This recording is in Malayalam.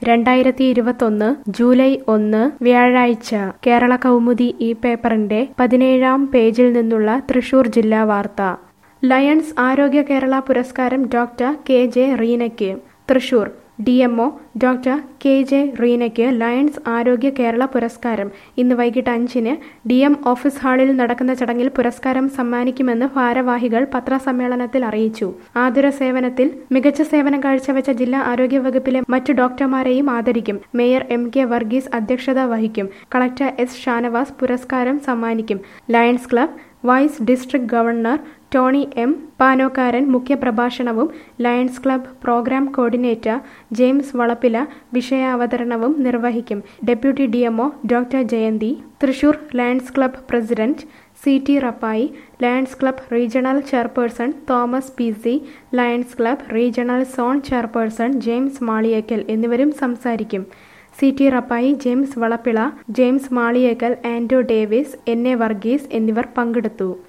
രണ്ടായിരത്തി ഇരുപത്തൊന്ന് ജൂലൈ ഒന്ന് വ്യാഴാഴ്ച കേരള കൗമുദി ഈ പേപ്പറിന്റെ പതിനേഴാം പേജിൽ നിന്നുള്ള തൃശൂർ ജില്ലാ വാർത്ത ലയൺസ് ആരോഗ്യ കേരള പുരസ്കാരം ഡോക്ടർ കെ ജെ റീനയ്ക്ക് Thrissur D MO doctor K J റീനയ്ക്ക് ലയൺസ് ആരോഗ്യ കേരള പുരസ്കാരം ഇന്ന് വൈകിട്ട് അഞ്ചിന് ഡി എം ഓഫീസ് ഹാളിൽ നടക്കുന്ന ചടങ്ങിൽ പുരസ്കാരം സമ്മാനിക്കുമെന്ന് ഭാരവാഹികൾ പത്രസമ്മേളനത്തിൽ അറിയിച്ചു ആതുര സേവനത്തിൽ മികച്ച സേവനം കാഴ്ചവെച്ച ജില്ലാ ആരോഗ്യ വകുപ്പിലെ മറ്റു ഡോക്ടർമാരെയും ആദരിക്കും മേയർ എം കെ വർഗീസ് അധ്യക്ഷത വഹിക്കും കളക്ടർ എസ് ഷാനവാസ് പുരസ്കാരം സമ്മാനിക്കും Lions club vice district governor Tony M Panokkaran മുഖ്യപ്രഭാഷണവും Lions club programme coordinator James Valappila വിഷയാവതരണവും നിർവഹിക്കും deputy DMO doctor Jayanthi Thrissur Lions club president C T Rappai Lions club regional chairperson Thomas P C Lions club regional zone chairperson James Maliyekkal എന്നിവരും സംസാരിക്കും C T Rappai James Valappila James Maliyekkal Ando Davis N A Varghese എന്നിവർ പങ്കെടുത്തു